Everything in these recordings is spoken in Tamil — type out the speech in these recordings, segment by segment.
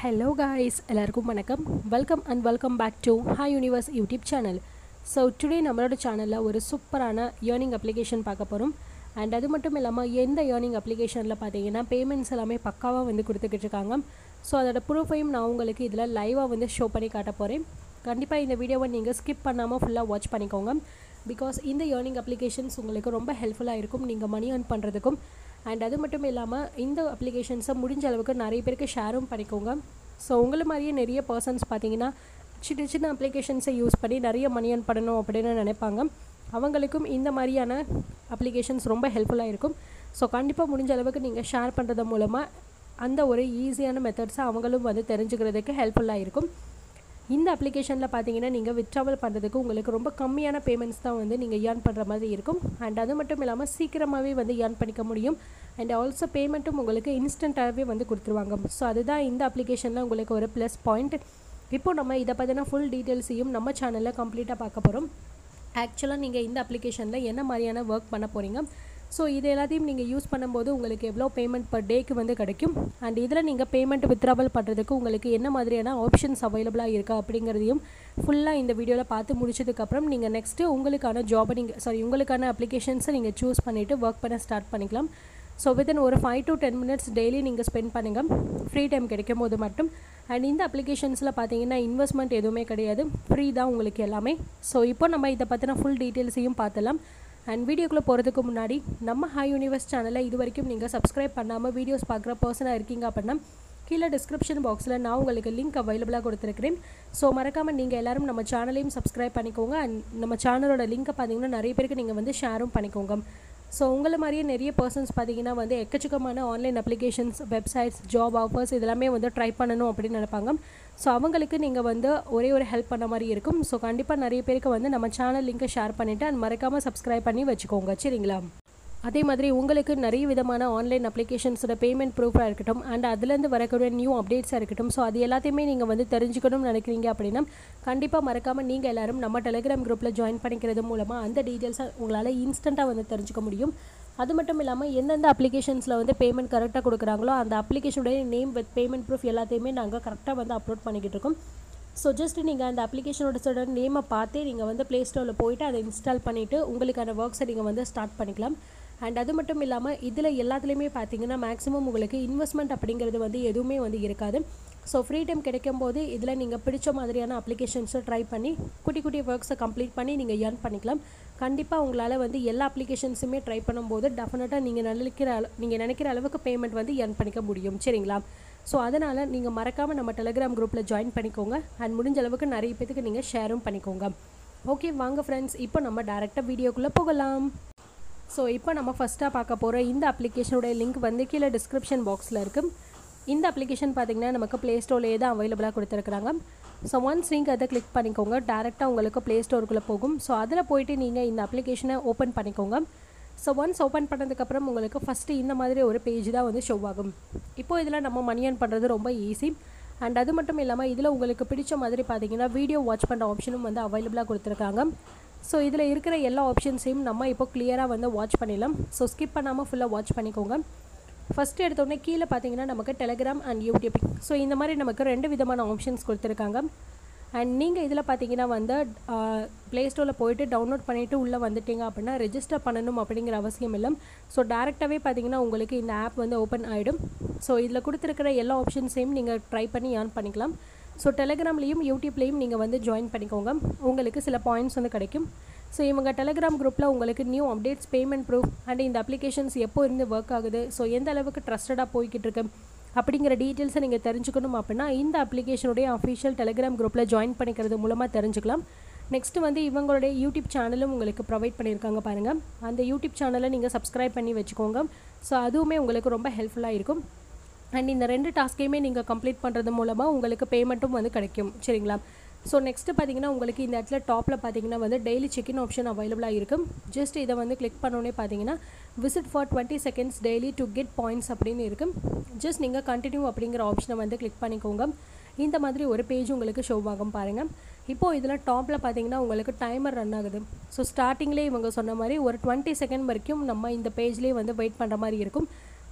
ஹலோ காய்ஸ் எல்லாருக்கும் வணக்கம் welcome and welcome back to hi universe YouTube channel so today நம்மளோட சேனலில் ஒரு சூப்பரான ஏர்னிங் அப்ளிகேஷன் பார்க்க போகிறோம் அண்ட் அது மட்டும் இல்லாமல் எந்த ஏர்னிங் அப்ளிகேஷனில் பார்த்தீங்கன்னா பேமெண்ட்ஸ் எல்லாமே பக்காவாக வந்து கொடுத்துக்கிட்டு இருக்காங்க ஸோ அதோட ப்ரூஃபையும் நான் உங்களுக்கு இதில் லைவாக வந்து ஷோ பண்ணி காட்ட போகிறேன் கண்டிப்பாக இந்த வீடியோவை நீங்கள் ஸ்கிப் பண்ணாமல் ஃபுல்லாக வாட்ச் பண்ணிக்கோங்க பிகாஸ் இந்த ஏர்னிங் அப்ளிகேஷன்ஸ் உங்களுக்கு ரொம்ப ஹெல்ப்ஃபுல்லாக இருக்கும் நீங்கள் மணி earn பண்ணுறதுக்கும் அண்ட் அது மட்டும் இல்லாமல் இந்த அப்ளிகேஷன்ஸை முடிஞ்ச அளவுக்கு நிறைய பேருக்கு ஷேரும் பண்ணிக்கோங்க ஸோ உங்களை மாதிரியே நிறைய பர்சன்ஸ் பார்த்தீங்கன்னா சின்ன சின்ன அப்ளிகேஷன்ஸை யூஸ் பண்ணி நிறைய மணி earn பண்ணணும் அப்படின்னு நினைப்பாங்க அவங்களுக்கும் இந்த மாதிரியான அப்ளிகேஷன்ஸ் ரொம்ப ஹெல்ப்ஃபுல்லாக இருக்கும் ஸோ கண்டிப்பாக முடிஞ்ச அளவுக்கு நீங்கள் ஷேர் பண்ணுறது மூலமாக அந்த ஒரு ஈஸியான மெத்தட்ஸை அவங்களும் வந்து தெரிஞ்சுக்கிறதுக்கு ஹெல்ப்ஃபுல்லாக இருக்கும் இந்த அப்ளிகேஷனில் பார்த்தீங்கன்னா நீங்கள் வித்ட்ராவல் பண்ணுறதுக்கு உங்களுக்கு ரொம்ப கம்மியான பேமெண்ட்ஸ் தான் வந்து நீங்கள் ஏர்ன் பண்ணுற மாதிரி இருக்கும் அண்ட் அது மட்டும் இல்லாமல் சீக்கிரமாகவே வந்து ஏர்ன் பண்ணிக்க முடியும் அண்ட் ஆல்சோ பேமெண்ட்டும் உங்களுக்கு இன்ஸ்டண்ட்டாகவே வந்து கொடுத்துருவாங்க ஸோ அதுதான் இந்த அப்ளிகேஷனில் உங்களுக்கு ஒரு ப்ளஸ் பாயிண்ட் இப்போ நம்ம இதை பற்றின ஃபுல் டீட்டெயில்ஸையும் நம்ம சேனலில் கம்ப்ளீட்டாக பார்க்க போகிறோம் ஆக்சுவலாக நீங்கள் இந்த அப்ளிகேஷனில் என்ன மாதிரியான ஒர்க் பண்ண போகிறீங்க ஸோ இது எல்லாத்தையும் நீங்கள் யூஸ் பண்ணும்போது உங்களுக்கு எவ்வளோ பேமெண்ட் பர் டேக்கு வந்து கிடைக்கும் அண்ட் இதில் நீங்கள் பேமெண்ட் வித்ராவல் பண்ணுறதுக்கு உங்களுக்கு என்ன மாதிரியான ஆப்ஷன்ஸ் அவைலபிளாக இருக்கா அப்படிங்கிறதையும் ஃபுல்லாக இந்த வீடியோவில் பார்த்து முடிச்சதுக்கப்புறம் நீங்கள் நெக்ஸ்ட்டு உங்களுக்கான ஜாபை நீங்கள் சாரி உங்களுக்கான அப்ளிகேஷன்ஸை நீங்கள் சூஸ் பண்ணிவிட்டு ஒர்க் பண்ண ஸ்டார்ட் பண்ணிக்கலாம் ஸோ வித்தின் ஒரு five to ten minutes daily நீங்கள் ஸ்பெண்ட் பண்ணுங்கள் ஃப்ரீ டைம் கிடைக்கும் போது மட்டும் அண்ட் இந்த அப்ளிகேஷன்ஸில் பார்த்தீங்கன்னா இன்வெஸ்ட்மெண்ட் எதுவுமே கிடையாது ஃப்ரீ தான் உங்களுக்கு எல்லாமே ஸோ இப்போ நம்ம இதை பற்றின ஃபுல் டீட்டெயில்ஸையும் பார்த்துலாம் அண்ட் வீடியோக்குள்ளே போகிறதுக்கு முன்னாடி நம்ம ஹை யூனிவர்ஸ் சேனலை இது வரைக்கும் நீங்கள் சப்ஸ்கிரைப் பண்ணாமல் வீடியோஸ் பார்க்குற பர்சனாக இருக்கீங்க அப்படின்னா கீழே டிஸ்கிரிப்ஷன் பாக்ஸில் நான் உங்களுக்கு லிங்க் அவைலபிளாக கொடுத்துருக்கிறேன் ஸோ மறக்காமல் நீங்கள் எல்லாரும் நம்ம சேனலையும் சப்ஸ்கிரைப் பண்ணிக்கோங்க அண்ட் நம்ம சேனலோட லிங்க்கை பார்த்தீங்கன்னா நிறைய பேருக்கு நீங்கள் வந்து ஷேரும் பண்ணிக்கோங்க ஸோ உங்களை மாதிரியே நிறைய பர்சன்ஸ் பார்த்தீங்கன்னா வந்து எக்கச்சக்கமான online applications websites job offers இதெல்லாமே வந்து ட்ரை பண்ணணும் அப்படின்னு நினைப்பாங்க ஸோ அவங்களுக்கு நீங்கள் வந்து ஒரே ஒரு ஹெல்ப் பண்ண மாதிரி இருக்கும் ஸோ கண்டிப்பாக நிறைய பேருக்கு வந்து நம்ம சேனல் லிங்க்கை ஷேர் பண்ணிவிட்டு அண்ட் மறக்காமல் சப்ஸ்கிரைப் பண்ணி வச்சுக்கோங்க சரிங்களா அதே மாதிரி உங்களுக்கு நிறைய விதமான ஆன்லைன் அப்ளிகேஷன்ஸோட பேமெண்ட் ப்ரூஃபாக இருக்கட்டும் அண்ட் அதுலேருந்து வரக்கூடிய நியூ அப்டேட்ஸாக இருக்கட்டும் ஸோ அது எல்லாத்தையுமே நீங்கள் வந்து தெரிஞ்சுக்கணும்னு நினைக்கிறீங்க அப்படின்னா கண்டிப்பாக மறக்காமல் நீங்கள் எல்லாரும் நம்ம டெலிகிராம் குரூப்பில் ஜாயின் பண்ணிக்கிறது மூலமாக அந்த டீட்டெயில்ஸை உங்களால் இன்ஸ்டண்ட்டாக வந்து தெரிஞ்சுக்க முடியும் அது மட்டும் இல்லாமல் எந்தெந்த அப்ளிகேஷன்ஸில் வந்து பேமெண்ட் கரெக்டாக கொடுக்குறாங்களோ அந்த அப்ளிகேஷனுடைய நேம் வித் பேமெண்ட் ப்ரூஃப் எல்லாத்தையுமே நாங்கள் கரெக்டாக வந்து அப்லோட் பண்ணிக்கிட்டு இருக்கோம் ஸோ ஜஸ்ட் நீங்கள் அந்த அப்ளிகேஷனோட சொல்கிற நேமை பார்த்தே நீங்கள் வந்து ப்ளே ஸ்டோரில் போயிட்டு அதை இன்ஸ்டால் பண்ணிவிட்டு உங்களுக்கான ஒர்க்ஸை நீங்கள் வந்து ஸ்டார்ட் பண்ணிக்கலாம் அண்ட் அது மட்டும் இல்லாமல் இதில் எல்லாத்துலேயுமே பார்த்தீங்கன்னா மேக்ஸிமம் உங்களுக்கு இன்வெஸ்ட்மெண்ட் அப்படிங்கிறது வந்து எதுவுமே வந்து இருக்காது ஸோ ஃப்ரீ டைம் கிடைக்கும் போது இதில் நீங்கள் பிடிச்ச மாதிரியான அப்ளிகேஷன்ஸை ட்ரை பண்ணி குட்டி குட்டி ஒர்க்ஸை கம்ப்ளீட் பண்ணி நீங்கள் ஏர்ன் பண்ணிக்கலாம் கண்டிப்பாக உங்களால் வந்து எல்லா அப்ளிகேஷன்ஸுமே ட்ரை பண்ணும்போது டெஃபினட்டாக நீங்கள் நினைக்கிற அள நீங்கள் நினைக்கிற அளவுக்கு பேமெண்ட் வந்து ஏர்ன் பண்ணிக்க முடியும் சரிங்களா ஸோ அதனால் நீங்கள் மறக்காமல் நம்ம டெலிகிராம் குரூப்பில் ஜாயின் பண்ணிக்கோங்க அண்ட் முடிஞ்ச அளவுக்கு நிறைய பேத்துக்கு நீங்கள் ஷேரும் பண்ணிக்கோங்க ஓகே வாங்க ஃப்ரெண்ட்ஸ் இப்போ நம்ம டேரெக்டாக வீடியோக்குள்ளே போகலாம் ஸோ இப்போ நம்ம ஃபஸ்ட்டாக பார்க்க போகிற இந்த அப்ளிகேஷனோட லிங்க் வந்து கீழே டிஸ்கிரிப்ஷன் பாக்ஸில் இருக்குது இந்த அப்ளிகேஷன் பார்த்திங்கன்னா நமக்கு ப்ளே ஸ்டோர்லேயே தான் அவைலபிளாக கொடுத்துருக்குறாங்க ஸோ ஒன்ஸ் நீங்கள் அதை கிளிக் பண்ணிக்கோங்க டேரெக்டாக உங்களுக்கு ப்ளே ஸ்டோருக்குள்ளே போகும் ஸோ அதில் போயிட்டு நீங்கள் இந்த அப்ளிகேஷனை ஓப்பன் பண்ணிக்கோங்க ஸோ ஒன்ஸ் ஓப்பன் பண்ணதுக்கப்புறம் உங்களுக்கு ஃபஸ்ட்டு இந்த மாதிரி ஒரு பேஜ் தான் வந்து ஷோ ஆகும் இப்போ இதில் நம்ம மணி earn பண்ணுறது ரொம்ப ஈஸி அண்ட் அது மட்டும் இல்லாமல் இதில் உங்களுக்கு பிடிச்ச மாதிரி பார்த்தீங்கன்னா வீடியோ வாட்ச் பண்ணுற ஆப்ஷனும் வந்து அவைலபிளாக கொடுத்துருக்காங்க ஸோ இதில் இருக்கிற எல்லா ஆப்ஷன்ஸையும் நம்ம இப்போ கிளியராக வந்து வாட்ச் பண்ணிடலாம் ஸோ ஸ்கிப் பண்ணாமல் ஃபுல்லாக வாட்ச் பண்ணிக்கோங்க ஃபஸ்ட்டு எடுத்தோடனே கீழே பார்த்தீங்கன்னா நமக்கு டெலிகிராம் அண்ட் யூடியூப் ஸோ இந்த மாதிரி நமக்கு ரெண்டு விதமான ஆப்ஷன்ஸ் கொடுத்துருக்காங்க அண்ட் நீங்கள் இதில் பார்த்தீங்கன்னா வந்து ப்ளே ஸ்டோரில் போயிட்டு டவுன்லோட் பண்ணிவிட்டு உள்ளே வந்துட்டீங்க அப்படின்னா ரெஜிஸ்டர் பண்ணணும் அப்படிங்கிற அவசியம் இல்லை ஸோ டேரெக்டாகவே பார்த்தீங்கன்னா உங்களுக்கு இந்த ஆப் வந்து ஓப்பன் ஆகிடும் ஸோ இதில் கொடுத்துருக்கிற எல்லா ஆப்ஷன்ஸையும் நீங்கள் ட்ரை பண்ணி ஏர்ன் பண்ணிக்கலாம் ஸோ டெலிகிராம்லேயும் யூடியூப்லேயும் நீங்கள் வந்து ஜாயின் பண்ணிக்கோங்க உங்களுக்கு சில பாயிண்ட்ஸ் வந்து கிடைக்கும் ஸோ இவங்க டெலிகிராம் குரூப்பில் உங்களுக்கு new updates payment proof and இந்த அப்ளிகேஷன்ஸ் எப்போ இருந்து ஒர்க் ஆகுது ஸோ எந்த அளவுக்கு ட்ரஸ்டடாக போய்கிட்டு இருக்கு அப்படிங்கிற டீட்டெயில்ஸை நீங்கள் தெரிஞ்சுக்கணும் அப்படின்னா இந்த அப்ளிகேஷனுடைய அஃபிஷியல் டெலிகிராம் குரூப்பில் ஜாயின் பண்ணிக்கிறது மூலமாக தெரிஞ்சுக்கலாம் நெக்ஸ்ட் வந்து இவங்களுடைய யூடியூப் சேனலும் உங்களுக்கு ப்ரொவைட் பண்ணியிருக்காங்க பாருங்கள் அந்த யூடியூப் சேனலை நீங்கள் சப்ஸ்கிரைப் பண்ணி வச்சுக்கோங்க ஸோ அதுவுமே உங்களுக்கு ரொம்ப ஹெல்ப்ஃபுல்லாக இருக்கும் அண்ட் இந்த ரெண்டு டாஸ்க்கையுமே நீங்கள் கம்ப்ளீட் பண்ணுறது மூலமாக உங்களுக்கு பேமெண்ட்டும் வந்து கிடைக்கும் சரிங்களா ஸோ நெக்ஸ்ட்டு பார்த்தீங்கன்னா உங்களுக்கு இந்த இடத்துல டாப்பில் பார்த்தீங்கன்னா வந்து டெய்லி செக்இன் ஆப்ஷன் அவைலபிளாக இருக்கும் ஜஸ்ட் இதை வந்து கிளிக் பண்ணோன்னே பார்த்தீங்கன்னா visit for twenty seconds daily to get points அப்படின்னு இருக்கும் ஜஸ்ட் நீங்கள் கண்டினியூ அப்படிங்கிற ஆப்ஷனை வந்து கிளிக் பண்ணிக்கோங்க இந்த மாதிரி ஒரு பேஜ் உங்களுக்கு ஷோ ஆகும் பாருங்கள் இப்போது இதில் டாப்பில் பார்த்தீங்கன்னா உங்களுக்கு டைமர் ரன் ஆகுது ஸோ ஸ்டார்டிங்லேயே இவங்க சொன்ன மாதிரி ஒரு டுவெண்ட்டி செகண்ட் வரைக்கும் நம்ம இந்த பேஜ்லேயே வந்து வெயிட் பண்ணுற மாதிரி இருக்கும்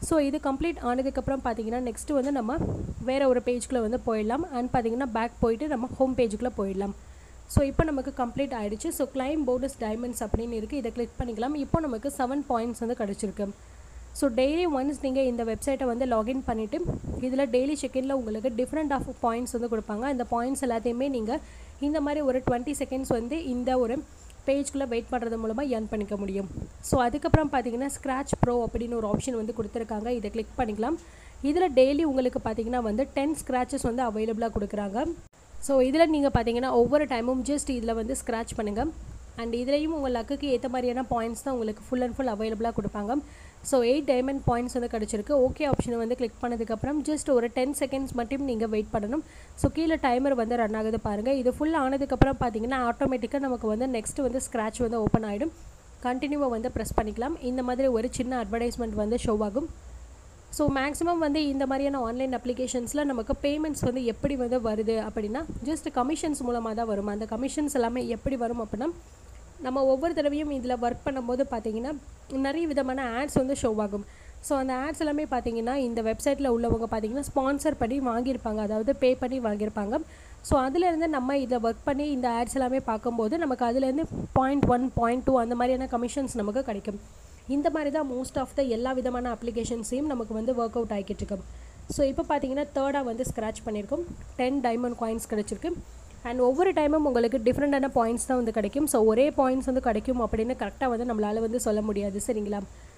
ஸோ இது கம்ப்ளீட் ஆனதுக்கப்புறம் பார்த்தீங்கன்னா நெக்ஸ்ட்டு வந்து நம்ம வேறு ஒரு பேஜ்குள்ளே வந்து போயிடலாம் அண்ட் பார்த்தீங்கன்னா பேக் போயிட்டு நம்ம ஹோம் பேஜுக்குள்ளே போயிடலாம் ஸோ இப்போ நமக்கு கம்ப்ளீட் ஆகிடுச்சு ஸோ கிளைம் போனஸ் டைமண்ட்ஸ் அப்படின்னு இருக்குது இதை கிளிக் பண்ணிக்கலாம் இப்போ நமக்கு செவன் பாயிண்ட்ஸ் வந்து கிடச்சிருக்கு ஸோ டெய்லி ஒன்ஸ் நீங்கள் இந்த வெப்சைட்டை வந்து லாகின் பண்ணிவிட்டு இதில் டெய்லி செகண்டில் உங்களுக்கு டிஃப்ரெண்ட் ஆஃப் பாயிண்ட்ஸ் வந்து கொடுப்பாங்க இந்த பாயிண்ட்ஸ் எல்லாத்தையுமே நீங்கள் இந்த மாதிரி ஒரு டுவெண்ட்டி செகண்ட்ஸ் வந்து இந்த ஒரு பேஜ்குள்ளே வெயிட் பண்ணுறது மூலமாக ஏர்ன் பண்ணிக்க முடியும் ஸோ அதுக்கப்புறம் பார்த்தீங்கன்னா ஸ்க்ராட்ச் ப்ரோ அப்படின்னு ஒரு ஆப்ஷன் வந்து கொடுத்துருக்காங்க இதை கிளிக் பண்ணிக்கலாம் இதில் டெய்லி உங்களுக்கு பார்த்தீங்கன்னா வந்து டென் ஸ்க்ராச்சஸ் வந்து அவைலபிளாக கொடுக்குறாங்க ஸோ இதில் நீங்கள் பார்த்தீங்கன்னா ஒவ்வொரு டைமும் ஜஸ்ட் இதில் வந்து ஸ்க்ராட்ச் பண்ணுங்கள் அண்ட் இதுலேயும் உங்கள் லக்குக்கு ஏற்ற மாதிரியான பாயிண்ட்ஸ் தான் உங்களுக்கு ஃபுல் அண்ட் ஃபுல் அவைலபிளாக கொடுப்பாங்க ஸோ எயிட் டைமண்ட் பாயிண்ட்ஸ் வந்து கிடச்சிருக்கு ஓகே ஆப்ஷனை வந்து கிளிக் பண்ணதுக்கப்புறம் ஜஸ்ட் ஒரு டென் செகண்ட்ஸ் மட்டும் நீங்கள் வெயிட் பண்ணணும் ஸோ கீழே டைமர் வந்து ரன் ஆகுது பாருங்கள் இது ஃபுல் ஆனதுக்கப்புறம் பார்த்தீங்கன்னா ஆட்டோமேட்டிக்காக நமக்கு வந்து நெக்ஸ்ட் வந்து ஸ்க்ராட்ச் வந்து ஓப்பன் ஆகிடும் கண்டினியூவை வந்து ப்ரெஸ் பண்ணிக்கலாம் இந்த மாதிரி ஒரு சின்ன அட்வர்டைஸ்மெண்ட் வந்து ஷோ ஆகும் ஸோ மேக்ஸிமம் வந்து இந்த மாதிரியான ஆன்லைன் அப்ளிகேஷன்ஸில் நமக்கு பேமெண்ட்ஸ் வந்து எப்படி வந்து வருது அப்படின்னா ஜஸ்ட் கமிஷன்ஸ் மூலமாக தான் வரும் அந்த கமிஷன்ஸ் எல்லாமே எப்படி வரும் அப்படின்னா நம்ம ஒவ்வொரு தடவையும் இதில் ஒர்க் பண்ணும்போது பார்த்தீங்கன்னா நிறைய விதமான ஆட்ஸ் வந்து ஷோ ஆகும் ஸோ அந்த ஆட்ஸ் எல்லாமே பார்த்தீங்கன்னா இந்த வெப்சைட்டில் உள்ளவங்க பார்த்தீங்கன்னா ஸ்பான்சர் பண்ணி வாங்கியிருப்பாங்க அதாவது பே பண்ணி வாங்கியிருப்பாங்க ஸோ அதுலேருந்து நம்ம இதை ஒர்க் பண்ணி இந்த ஆட்ஸ் எல்லாமே பார்க்கும்போது நமக்கு அதுலேருந்து பாயிண்ட் ஒன் பாயிண்ட் டூ அந்த மாதிரியான கமிஷன்ஸ் நமக்கு கிடைக்கும் இந்த மாதிரி தான் மோஸ்ட் ஆஃப் த எல்லா விதமான அப்ளிகேஷன்ஸையும் நமக்கு வந்து ஒர்க் அவுட் ஆகிக்கிட்டு இருக்கும் ஸோ இப்போ பார்த்தீங்கன்னா தேர்டாக வந்து ஸ்க்ராட்ச் பண்ணியிருக்கோம் டென் டைமண்ட் காயின்ஸ் கிடச்சிருக்கு அண்ட் ஒவ்வொரு டைமும் உங்களுக்கு டிஃப்ரெண்ட்டான பாயிண்ட்ஸ் தான் வந்து கிடைக்கும் ஸோ ஒரே பாயிண்ட்ஸ் வந்து கிடைக்கும் அப்படின்னு கரெக்டாக வந்து நம்மளால் வந்து சொல்ல முடியாது சரிங்களா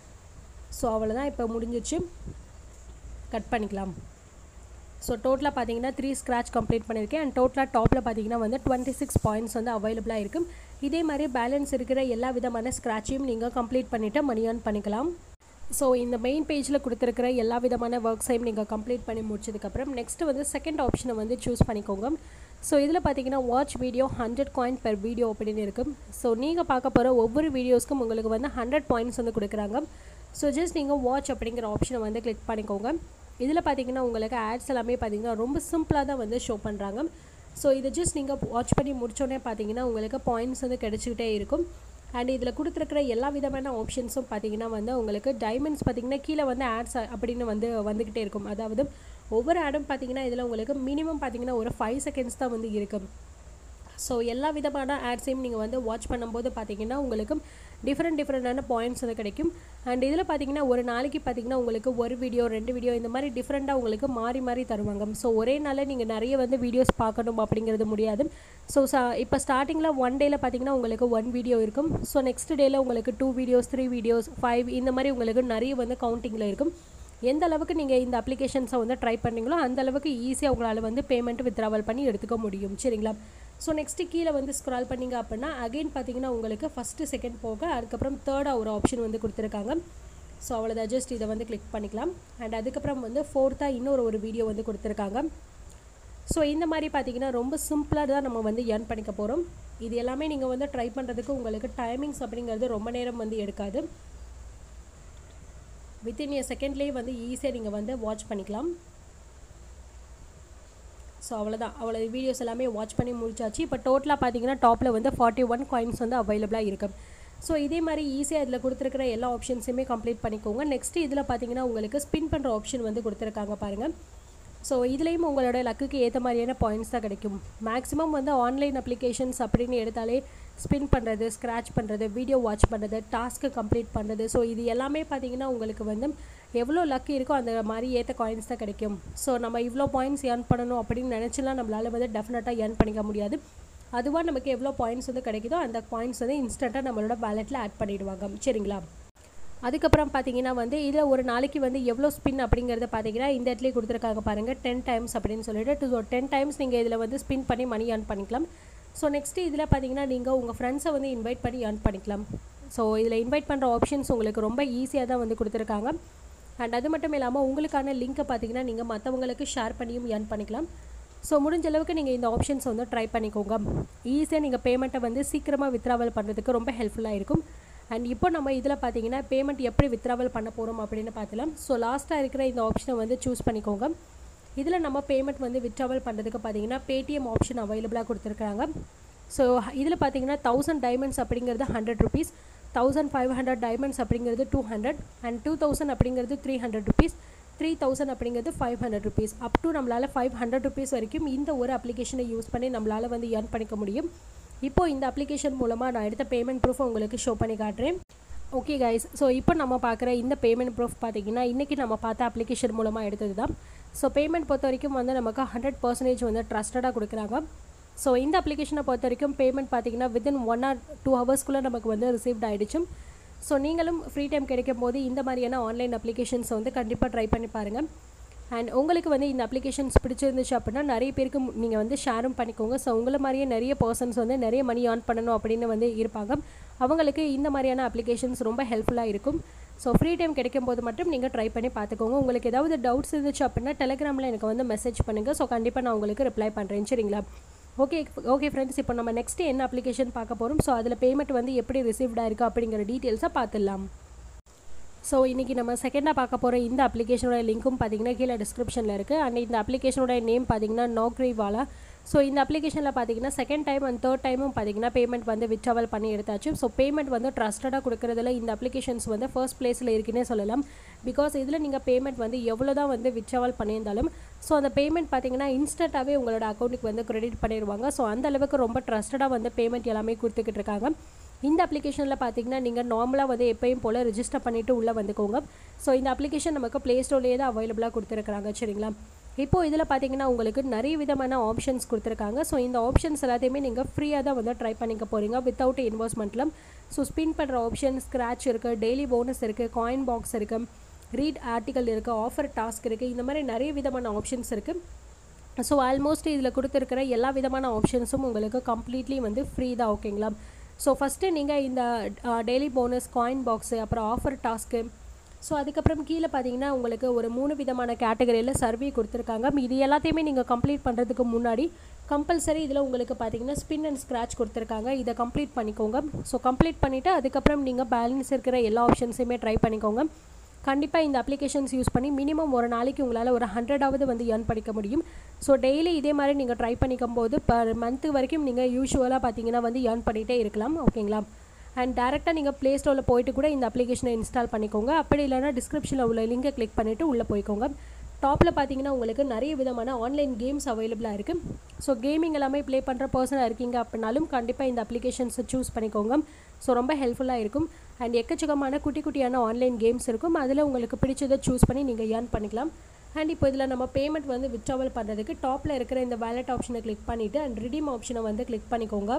ஸோ அவ்வளோதான் இப்போ முடிஞ்சிச்சு கட் பண்ணிக்கலாம் ஸோ டோட்டலாக பார்த்தீங்கன்னா த்ரீ ஸ்க்ராட்ச் கம்ப்ளீட் பண்ணியிருக்கேன் அண்ட் டோட்டலாக டாப்பில் பார்த்தீங்கன்னா வந்து டுவெண்ட்டி சிக்ஸ் பாயிண்ட்ஸ் வந்து அவைலபிளாக இருக்கும் இதே மாதிரி பேலன்ஸ் இருக்கிற எல்லா விதமான ஸ்க்ராட்சையும் நீங்கள் கம்ப்ளீட் பண்ணிவிட்டு மணி ஏர்ன் பண்ணிக்கலாம் ஸோ இந்த மெயின் பேஜில் கொடுத்துருக்கிற எல்லா விதமான ஒர்க்ஸையும் நீங்கள் கம்ப்ளீட் பண்ணி முடிச்சதுக்கப்புறம் நெக்ஸ்ட்டு வந்து செகண்ட் ஆப்ஷனை வந்து சூஸ் பண்ணிக்கோங்க ஸோ இதில் பார்த்தீங்கன்னா watch video hundred coin per video அப்படின்னு இருக்கும் ஸோ நீங்கள் பார்க்க போகிற ஒவ்வொரு வீடியோஸ்க்கும் உங்களுக்கு வந்து ஹண்ட்ரட் பாயிண்ட்ஸ் வந்து கொடுக்குறாங்க ஸோ ஜஸ்ட் நீங்கள் வாட்ச் அப்படிங்கிற ஆப்ஷனை வந்து கிளிக் பண்ணிக்கோங்க இதில் பார்த்தீங்கன்னா உங்களுக்கு ஆட்ஸ் எல்லாமே பார்த்தீங்கன்னா ரொம்ப சிம்பிளாக தான் வந்து ஷோ பண்ணுறாங்க ஸோ இதை ஜஸ்ட் நீங்கள் வாட்ச் பண்ணி முடிச்சோடனே பார்த்தீங்கன்னா உங்களுக்கு பாயிண்ட்ஸ் வந்து கிடச்சிக்கிட்டே இருக்கும் அண்ட் இதில் கொடுத்துருக்கிற எல்லா விதமான ஆப்ஷன்ஸும் பார்த்தீங்கன்னா வந்து உங்களுக்கு டைமண்ட்ஸ் பார்த்தீங்கன்னா கீழே வந்து ஆட்ஸ் அப்படின்னு வந்து வந்துக்கிட்டே இருக்கும் அதாவது ஒவ்வொரு ஆடும் பார்த்தீங்கன்னா இதில் உங்களுக்கு மினிமம் பார்த்தீங்கன்னா ஒரு ஃபைவ் செகண்ட்ஸ் தான் வந்து இருக்கும் ஸோ எல்லா விதமான ஆட்ஸையும் நீங்கள் வந்து வாட்ச் பண்ணும்போது பார்த்தீங்கன்னா உங்களுக்கு டிஃப்ரெண்ட் டிஃப்ரெண்டான பாயிண்ட்ஸ் வந்து கிடைக்கும் அண்ட் இதில் பார்த்தீங்கன்னா ஒரு நாளைக்கு பார்த்தீங்கன்னா உங்களுக்கு ஒரு வீடியோ ரெண்டு வீடியோ இந்த மாதிரி டிஃப்ரெண்ட்டாக உங்களுக்கு மாறி மாறி தருவாங்க ஸோ ஒரே நாளில் நீங்கள் நிறைய வந்து வீடியோஸ் பார்க்கணும் அப்படிங்கிறது முடியாது ஸோ சா இப்போ ஸ்டார்டிங்கில் ஒன் டேயில் பார்த்தீங்கன்னா உங்களுக்கு ஒன் வீடியோ இருக்கும் ஸோ நெக்ஸ்ட் டேயில் உங்களுக்கு two videos three videos five இந்த மாதிரி உங்களுக்கு நிறைய வந்து கவுண்டிங்கில் இருக்கும் எந்த அளவுக்கு நீங்கள் இந்த அப்ளிகேஷன்ஸை வந்து ட்ரை பண்ணீங்களோ அந்த அளவுக்கு ஈஸியாக உங்களால் வந்து பேமெண்ட் வித்ராவல் பண்ணி எடுத்துக்க முடியும் சரிங்களா ஸோ நெக்ஸ்ட்டு கீழே வந்து ஸ்க்ரால் பண்ணிங்க அப்படின்னா அகைன் பார்த்தீங்கன்னா உங்களுக்கு ஃபஸ்ட்டு செகண்ட் போக அதுக்கப்புறம் தேர்டாக ஒரு ஆப்ஷன் வந்து கொடுத்துருக்காங்க ஸோ அவ்வளோதான் ஜஸ்ட் இதை வந்து கிளிக் பண்ணிக்கலாம் அண்ட் அதுக்கப்புறம் வந்து ஃபோர்த்தாக இன்னொரு ஒரு வீடியோ வந்து கொடுத்துருக்காங்க ஸோ இந்த மாதிரி பார்த்தீங்கன்னா ரொம்ப சிம்பிளாக தான் நம்ம வந்து ஏர்ன் பண்ணிக்க போகிறோம் இது எல்லாமே நீங்கள் வந்து ட்ரை பண்ணுறதுக்கு உங்களுக்கு டைமிங்ஸ் அப்படிங்கிறது ரொம்ப நேரம் வந்து எடுக்காது வித்தின் ஏ செகண்ட்லேயே வந்து ஈஸியாக நீங்கள் வந்து வாட்ச் பண்ணிக்கலாம் ஸோ அவ்வளோதான் அவ்வளோ வீடியோஸ் எல்லாமே வாட்ச் பண்ணி முடிச்சாச்சு இப்போ டோட்டலாக பார்த்தீங்கன்னா டாப்பில் வந்து ஃபார்ட்டி ஒன் காயின்ஸ் வந்து அவைலபிளாக இருக்கும் ஸோ இதே மாதிரி ஈஸியாக இதில் கொடுத்துருக்கிற எல்லா ஆப்ஷன்ஸுமே கம்ப்ளீட் பண்ணிக்கோங்க நெக்ஸ்ட் இதில் பார்த்தீங்கன்னா உங்களுக்கு ஸ்பின் பண்ணுற ஆப்ஷன் வந்து கொடுத்துருக்காங்க பாருங்கள் ஸோ இதுலேயும் உங்களோட லக்குக்கு ஏற்ற மாதிரியான பாயிண்ட்ஸ் தான் கிடைக்கும் மேக்ஸிமம் வந்து ஆன்லைன் அப்ளிகேஷன்ஸ் அப்படின்னு எடுத்தாலே ஸ்பின் பண்ணுறது ஸ்க்ராட்ச் பண்ணுறது வீடியோ வாட்ச் பண்ணுறது டாஸ்க்கு கம்ப்ளீட் பண்ணுறது ஸோ இது எல்லாமே பார்த்தீங்கன்னா உங்களுக்கு வந்து எவ்வளோ லக் இருக்கோ அந்த மாதிரி ஏற்ற காயின்ஸ் தான் கிடைக்கும் ஸோ நம்ம இவ்வளோ பாயிண்ட்ஸ் ஏர்ன் பண்ணணும் அப்படின்னு நினச்சிலாம் நம்மளால் வந்து டெஃபினட்டாக ஏர்ன் பண்ணிக்க முடியாது அதுவாக நமக்கு எவ்வளோ பாயிண்ட்ஸ் வந்து கிடைக்குதோ அந்த பாயிண்ட்ஸ் வந்து இன்ஸ்டண்ட்டாக நம்மளோட பேலெட்டில் ஆட் பண்ணிடுவாங்க சரிங்களா அதுக்கப்புறம் பார்த்தீங்கன்னா வந்து இதில் ஒரு நாளைக்கு வந்து எவ்வளோ ஸ்பின் அப்படிங்கிறத பார்த்தீங்கன்னா இந்த இடத்துல கொடுத்துருக்காங்க பாருங்கள் டென் டைம்ஸ் அப்படின்னு சொல்லிட்டு ஸோ டென் டைம்ஸ் நீங்கள் இதில் வந்து ஸ்பின் பண்ணி மணி ஏர்ன் பண்ணிக்கலாம் ஸோ நெக்ஸ்ட்டு இதில் பார்த்தீங்கன்னா நீங்கள் உங்கள் ஃப்ரெண்ட்ஸை வந்து இன்வைட் பண்ணி ஏர்ன் பண்ணிக்கலாம் ஸோ இதில் இன்வைட் பண்ணுற ஆப்ஷன்ஸ் உங்களுக்கு ரொம்ப ஈஸியாக தான் வந்து கொடுத்துருக்காங்க அண்ட் அது மட்டும் இல்லாமல் உங்களுக்கான லிங்க்கை பார்த்தீங்கன்னா நீங்கள் மற்றவங்களுக்கு ஷேர் பண்ணியும் ஏர்ன் பண்ணிக்கலாம் ஸோ முடிஞ்ச அளவுக்கு நீங்கள் இந்த ஆப்ஷன்ஸ் வந்து ட்ரை பண்ணிக்கோங்க ஈஸியாக நீங்கள் பேமெண்ட்டை வந்து சீக்கிரமாக வித்ராவல் பண்ணுறதுக்கு ரொம்ப ஹெல்ப்ஃபுல்லாக இருக்கும் அண்ட் இப்போ நம்ம இதில் பார்த்தீங்கன்னா பேமெண்ட் எப்படி வித்ராவல் பண்ண போகிறோம் அப்படின்னு பார்த்துலாம் ஸோ லாஸ்ட்டாக இருக்கிற இந்த ஆப்ஷனை வந்து சூஸ் பண்ணிக்கோங்க இதில் நம்ம பேமெண்ட் வந்து வித்ராவல் பண்ணுறதுக்கு பார்த்தீங்கன்னா பேடிஎம் ஆப்ஷன் அவைலபிளாக கொடுத்துருக்காங்க ஸோ இதில் பார்த்தீங்கன்னா தௌசண்ட் டைமண்ட்ஸ் அப்படிங்கிறது hundred rupees thousand five hundred diamonds அப்படிங்கிறது two hundred and two thousand அப்படிங்கிறது three hundred rupees three thousand அப்படிங்கிறது five hundred rupees up to நம்மளால் ஃபைவ் ஹண்ட்ரட் ருபீஸ் வரைக்கும் இந்த ஒரு அப்ளிகேஷனை யூஸ் பண்ணி நம்மளால் வந்து ஏர்ன் பண்ணிக்க முடியும் இப்போது இந்த அப்ளிகேஷன் மூலமாக நான் எடுத்த பேமெண்ட் ப்ரூஃப் உங்களுக்கு ஷோ பண்ணி காட்டுறேன் ஓகே கைஸ் ஸோ இப்போ நம்ம பார்க்குற இந்த பேமெண்ட் ப்ரூஃப் பார்த்தீங்கன்னா இன்றைக்கி நம்ம பார்த்த அப்ளிகேஷன் மூலமாக எடுத்தது தான் ஸோ பேமெண்ட் பொறுத்த வரைக்கும் வந்து நமக்கு ஹண்ட்ரட் பர்சன்டேஜ் வந்து ட்ரஸ்டடாக கொடுக்குறாங்க ஸோ இந்த அப்ளிகேஷனை பொறுத்த வரைக்கும் பேமெண்ட் பார்த்தீங்கன்னா வித்தின் ஒன் ஆர் டூ ஹவர்ஸ்க்குள்ளே நமக்கு வந்து ரிசீவ்ட் ஆகிடுச்சு ஸோ நீங்களும் ஃப்ரீ டைம் கிடைக்கும் போது இந்த மாதிரியான ஆன்லைன் அப்ளிகேஷன்ஸ் வந்து கண்டிப்பாக ட்ரை பண்ணி பாருங்கள் அண்ட் உங்களுக்கு வந்து இந்த அப்ளிகேஷன்ஸ் பிடிச்சிருந்துச்சு அப்படின்னா நிறைய பேருக்கு நீங்கள் வந்து ஷேரும் பண்ணிக்கோங்க ஸோ உங்களை மாதிரியே நிறைய பர்சன்ஸ் வந்து நிறைய மணி ஏர்ன் பண்ணணும் அப்படின்னு வந்து இருப்பாங்க அவங்களுக்கு இந்த மாதிரியான அப்ளிகேஷன்ஸ் ரொம்ப ஹெல்ப்ஃபுல்லாக இருக்கும் ஸோ ஃப்ரீ டைம் கிடைக்கும் போது மட்டும் நீங்கள் ட்ரை பண்ணி பார்த்துக்கோங்க உங்களுக்கு ஏதாவது டவுட்ஸ் இருந்துச்சு அப்படின்னா டெலிகிராமில் எனக்கு வந்து மெசேஜ் பண்ணுங்கள் ஸோ கண்டிப்பாக நான் உங்களுக்கு ரிப்ளை பண்ணுறேன் சரிங்களா ஓகே ஓகே ஃப்ரெண்ட்ஸ் இப்போ நம்ம நெக்ஸ்ட்டு என்ன அப்ளிகேஷன் பார்க்க போகிறோம் ஸோ அதில் பேமெண்ட் வந்து எப்படி ரிசீவ்டாக இருக்குது அப்படிங்கிற டீட்டெயில்ஸை பார்த்துடலாம் ஸோ இன்றைக்கி நம்ம செகண்டாக பார்க்க போகிற இந்த அப்ளிகேஷனோட லிங்க்கும் பார்த்தீங்கன்னா கீழே டிஸ்கிரிப்ஷனில் இருக்குது அண்ட் இந்த அப்ளிகேஷனோட நேம் பார்த்தீங்கன்னா நோக்ரி வாலா ஸோ இந்த அப்ளிகேஷனில் பார்த்தீங்கன்னா செகண்ட் டைம் அண்ட் தேர்ட் டைமும் பார்த்தீங்கன்னா பேமெண்ட் வந்து விட்ராவல் பண்ணி எடுத்தாச்சு ஸோ பேமெண்ட் வந்து ட்ரஸ்டடாக கொடுக்குறதுல இந்த அப்ளிகேஷன்ஸ் வந்து ஃபர்ஸ்ட் பிளேஸில் இருக்குன்னே சொல்லலாம் பிகாஸ் இதில் நீங்கள் பேமெண்ட் வந்து எவ்வளோ தான் வந்து விட்ராவல் பண்ணியிருந்தாலும் ஸோ அந்த பேமெண்ட் பார்த்தீங்கன்னா இன்ஸ்டண்ட்டாகவே உங்களோட அக்கௌண்ட்டுக்கு வந்து கிரெடிட் பண்ணிடுவாங்க ஸோ அந்த அளவுக்கு ரொம்ப ட்ரஸ்டடாக வந்து பேமெண்ட் எல்லாமே கொடுத்துக்கிட்டு இருக்காங்க இந்த அப்ளிகேஷனில் பார்த்தீங்கன்னா நீங்கள் நார்மலாக வந்து எப்பயும் போல் ரிஜிஸ்டர் பண்ணிவிட்டு உள்ளே வந்துக்கோங்க ஸோ இந்த அப்ளிகேஷன் நமக்கு ப்ளே ஸ்டோர்லேயே தான் அவைலபிளாக கொடுத்துருக்காங்க சரிங்களா இப்போது இதில் பார்த்தீங்கன்னா உங்களுக்கு நிறைய விதமான ஆப்ஷன்ஸ் கொடுத்துருக்காங்க ஸோ இந்த ஆப்ஷன்ஸ் எல்லாத்தையுமே நீங்கள் ஃப்ரீயாக தான் வந்து ட்ரை பண்ணிக்க போகிறீங்க வித்தவுட் இன்வெஸ்ட்மெண்ட்டில் ஸோ ஸ்பின் பண்ணுற ஆப்ஷன் ஸ்க்ராட்ச் இருக்குது டெய்லி போனஸ் இருக்குது காயின் பாக்ஸ் இருக்குது ரீட் ஆர்டிக்கல் இருக்குது ஆஃபர் டாஸ்க் இருக்குது இந்த மாதிரி நிறைய விதமான ஆப்ஷன்ஸ் இருக்குது ஸோ ஆல்மோஸ்ட் இதில் கொடுத்துருக்கிற எல்லா விதமான ஆப்ஷன்ஸும் உங்களுக்கு கம்ப்ளீட்லி வந்து ஃப்ரீ தான் ஓகேங்களா ஸோ ஃபஸ்ட்டு நீங்கள் இந்த டெய்லி போனஸ் காயின் பாக்ஸு அப்புறம் ஆஃபர் டாஸ்க்கு ஸோ அதுக்கப்புறம் கீழே பார்த்தீங்கன்னா உங்களுக்கு ஒரு மூணு விதமான கேட்டகரியில் சர்வே கொடுத்துருக்காங்க இது எல்லாத்தையுமே நீங்கள் கம்ப்ளீட் பண்ணுறதுக்கு முன்னாடி கம்பல்சரி இதில் உங்களுக்கு பார்த்தீங்கன்னா ஸ்பின் அண்ட் ஸ்க்ராட்ச் கொடுத்துருக்காங்க இதை கம்ப்ளீட் பண்ணிக்கோங்க ஸோ கம்ப்ளீட் பண்ணிவிட்டு அதுக்கப்புறம் நீங்கள் பேலன்ஸ் இருக்கிற எல்லா ஆப்ஷன்ஸையுமே ட்ரை பண்ணிக்கோங்க கண்டிப்பாக இந்த அப்ளிகேஷன்ஸ் யூஸ் பண்ணி மினிமம் ஒரு நாளைக்கு உங்களால் ஒரு ஹண்ட்ரடாவது வந்து ஏர்ன் பண்ணிக்க முடியும் ஸோ டெய்லி இதே மாதிரி நீங்கள் ட்ரை பண்ணிக்கும் போது பர் மந்த்து வரைக்கும் நீங்கள் யூஸ்வலாக பார்த்தீங்கன்னா வந்து ஏர்ன் பண்ணிகிட்டே இருக்கலாம் ஓகேங்களா அண்ட் டேரெக்டாக நீங்கள் ப்ளே ஸ்டோரில் போயிட்டு கூட இந்த அப்ளிகேஷனை இன்ஸ்டால் பண்ணிக்கோங்க அப்படி இல்லைனா டிஸ்கிரிப்ஷனில் உள்ள லிங்கை கிளிக் பண்ணிவிட்டு உள்ளே போய்க்கோங்க டாப்பில் பார்த்தீங்கன்னா உங்களுக்கு நிறைய விதமான ஆன்லைன் கேம்ஸ் அவைலபிளாக இருக்குது ஸோ கேமிங் எல்லாமே ப்ளே பண்ணுற பர்சனாக இருக்கீங்க அப்படின்னாலும் கண்டிப்பாக இந்த அப்ளிகேஷன்ஸை சூஸ் பண்ணிக்கோங்க ஸோ ரொம்ப ஹெல்ப்ஃபுல்லாக இருக்கும் அண்ட் எக்கச்சக்கமான குட்டி குட்டியான ஆன்லைன் கேம்ஸ் இருக்கும் அதில் உங்களுக்கு பிடிச்சதை சூஸ் பண்ணி நீங்கள் ஏர்ன் பண்ணிக்கலாம் அண்ட் இப்போ இதில் நம்ம பேமெண்ட் வந்து விட்ராவல் பண்ணுறதுக்கு டாப்பில் இருக்கிற இந்த வேலட் ஆப்ஷனை கிளிக் பண்ணிவிட்டு அண்ட் ரிடீம் ஆப்ஷனை வந்து கிளிக் பண்ணிக்கோங்க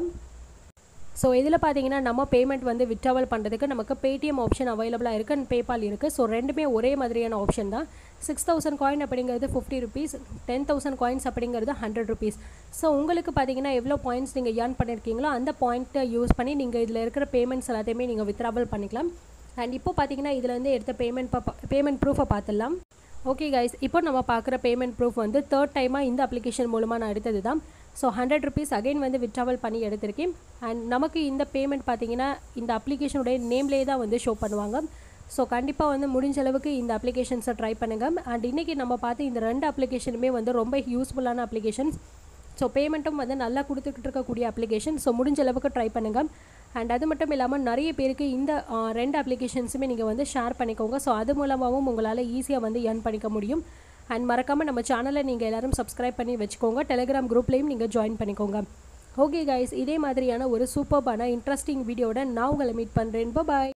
ஸோ இதில் பார்த்தீங்கன்னா நம்ம பேமெண்ட் வந்து விட்ராவல் பண்ணுறதுக்கு நமக்கு பேடிஎம் ஆப்ஷன் அவைலபிளாக இருக்குது அண்ட் பேபால் இருக்குது ஸோ ரெண்டுமே ஒரே மாதிரியான ஆப்ஷன் தான் சிக்ஸ் தௌசண்ட் காயின் அப்படிங்கிறது fifty rupees ten thousand coins அப்படிங்கிறது ஹண்ட்ரட் ருபீஸ் ஸோ உங்களுக்கு பார்த்தீங்கன்னா எவ்வளோ பாயிண்ட்ஸ் நீங்கள் ஏர்ன் பண்ணியிருக்கீங்களோ அந்த பாயிண்ட்டை யூஸ் பண்ணி நீங்கள் இதில் இருக்கிற பேமெண்ட்ஸ் எல்லாத்தையுமே நீங்கள் வித்ராவல் பண்ணிக்கலாம் அண்ட் இப்போ பார்த்தீங்கன்னா இதுலேருந்து எடுத்த பேமெண்ட் பேமெண்ட் ப்ரூஃபை பார்த்துடலாம் ஓகே கைஸ் இப்போ நம்ம பார்க்குற பேமெண்ட் ப்ரூஃப் வந்து தேர்ட் டைமாக இந்த அப்ளிகேஷன் மூலமாக நான் எடுத்தது தான் ஸோ ஹண்ட்ரட் ருபீஸ் அகைன் வந்து விட்ராவல் பண்ணி எடுத்திருக்கேன் அண்ட் நமக்கு இந்த பேமெண்ட் பார்த்தீங்கன்னா இந்த அப்ளிகேஷனுடைய நேம்லேயே தான் வந்து ஷோ பண்ணுவாங்க ஸோ கண்டிப்பாக வந்து முடிஞ்ச அளவுக்கு இந்த அப்ளிகேஷன்ஸை ட்ரை பண்ணுங்கள் அண்ட் இன்றைக்கி நம்ம பார்த்து இந்த ரெண்டு அப்ளிகேஷனுமே வந்து ரொம்ப யூஸ்ஃபுல்லான அப்ளிகேஷன்ஸ் ஸோ பேமெண்ட்டும் வந்து நல்லா கொடுத்துக்கிட்டு இருக்கக்கூடிய அப்ளிகேஷன் ஸோ முடிஞ்ச அளவுக்கு ட்ரை பண்ணுங்கள் அண்ட் அது மட்டும் இல்லாமல் நிறைய பேருக்கு இந்த ரெண்டு அப்ளிகேஷன்ஸுமே நீங்கள் வந்து ஷேர் பண்ணிக்கோங்க ஸோ அது மூலமாகவும் உங்களால் ஈஸியாக வந்து ஏர்ன் பண்ணிக்க முடியும் அண்ட் மறக்காமல் நம்ம சேனலை நீங்கள் எல்லோரும் சப்ஸ்கிரைப் பண்ணி வச்சுக்கோங்க டெலிகிராம் குரூப்லேயும் நீங்கள் ஜாயின் பண்ணிக்கோங்க ஓகே கைஸ் இதே மாதிரியான ஒரு சூப்பர்பான இன்ட்ரெஸ்டிங் வீடியோட நான் உங்களை மீட் பண்ணுறேன் பாய்